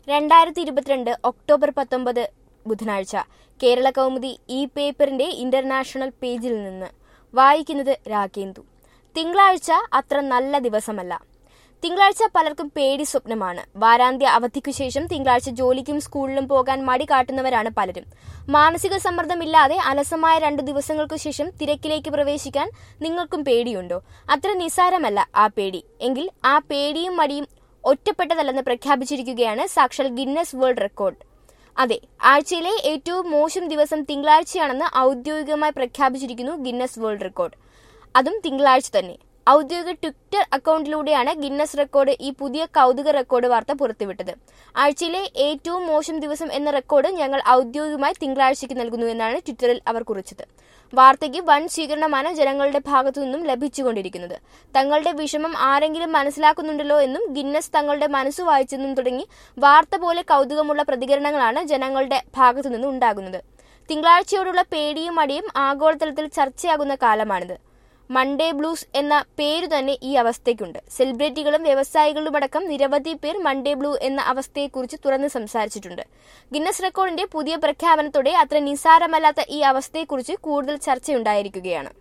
രണ്ടായിരത്തി ഇരുപത്തിരണ്ട് ഒക്ടോബർ പത്തൊമ്പത് ബുധനാഴ്ച കേരള കൗമുദി ഈ പേപ്പറിന്റെ ഇന്റർനാഷണൽ പേജിൽ നിന്ന് വായിക്കുന്നത് രാഗേന്ദു തിങ്കളാഴ്ച അത്ര നല്ല ദിവസമല്ല തിങ്കളാഴ്ച പലർക്കും പേടി സ്വപ്നമാണ് വാരാന്ത്യ അവധിക്കു ശേഷം തിങ്കളാഴ്ച ജോലിക്കും സ്കൂളിലും പോകാൻ മടി കാട്ടുന്നവരാണ് പലരും മാനസിക സമ്മർദ്ദമില്ലാതെ അലസമായ രണ്ടു ദിവസങ്ങൾക്കു ശേഷം തിരക്കിലേക്ക് പ്രവേശിക്കാൻ നിങ്ങൾക്കും പേടിയുണ്ടോ അത്ര നിസ്സാരമല്ല ആ പേടി എങ്കിൽ ആ പേടിയും മടിയും ഒറ്റപ്പെട്ടതല്ലെന്ന് പ്രഖ്യാപിച്ചിരിക്കുകയാണ് സാക്ഷാൽ ഗിന്നസ് വേൾഡ് റെക്കോർഡ് അതെ ആഴ്ചയിലെ ഏറ്റവും മോശം ദിവസം തിങ്കളാഴ്ചയാണെന്ന് ഔദ്യോഗികമായി പ്രഖ്യാപിച്ചിരിക്കുന്നു ഗിന്നസ് വേൾഡ് റെക്കോർഡ് അതും തിങ്കളാഴ്ച തന്നെ ഔദ്യോഗിക ട്വിറ്റർ അക്കൗണ്ടിലൂടെയാണ് ഗിന്നസ് റെക്കോർഡ് ഈ പുതിയ കൗതുക റെക്കോർഡ് വാർത്ത പുറത്തുവിട്ടത് ആഴ്ചയിലെ ഏറ്റവും മോശം ദിവസം എന്ന റെക്കോർഡ് ഞങ്ങൾ ഔദ്യോഗികമായി തിങ്കളാഴ്ചയ്ക്ക് നൽകുന്നു എന്നാണ് ട്വിറ്ററിൽ അവർ കുറിച്ചത് വാർത്തയ്ക്ക് വൻ സ്വീകരണമാണ് ജനങ്ങളുടെ ഭാഗത്തു നിന്നും ലഭിച്ചുകൊണ്ടിരിക്കുന്നത് തങ്ങളുടെ വിഷമം ആരെങ്കിലും മനസ്സിലാക്കുന്നുണ്ടല്ലോ എന്നും ഗിന്നസ് തങ്ങളുടെ മനസ്സ് വായിച്ചെന്നും തുടങ്ങി വാർത്ത പോലെ കൗതുകമുള്ള പ്രതികരണങ്ങളാണ് ജനങ്ങളുടെ ഭാഗത്തു നിന്നും ഉണ്ടാകുന്നത് തിങ്കളാഴ്ചയോടുള്ള പേടിയും മടിയും ആഗോളതലത്തിൽ ചർച്ചയാകുന്ന കാലമാണിത് മൺഡേ ബ്ലൂസ് എന്ന പേരു തന്നെ ഈ അവസ്ഥയ്ക്കുണ്ട് സെലിബ്രിറ്റികളും വ്യവസായികളുമടക്കം നിരവധി പേർ മൺഡേ ബ്ലൂ എന്ന അവസ്ഥയെക്കുറിച്ച് തുറന്ന് സംസാരിച്ചിട്ടുണ്ട് ഗിന്നസ് റെക്കോർഡിന്റെ പുതിയ പ്രഖ്യാപനത്തോടെ അത്ര നിസ്സാരമല്ലാത്ത ഈ അവസ്ഥയെക്കുറിച്ച് കൂടുതൽ ചർച്ചയുണ്ടായിരിക്കുകയാണ്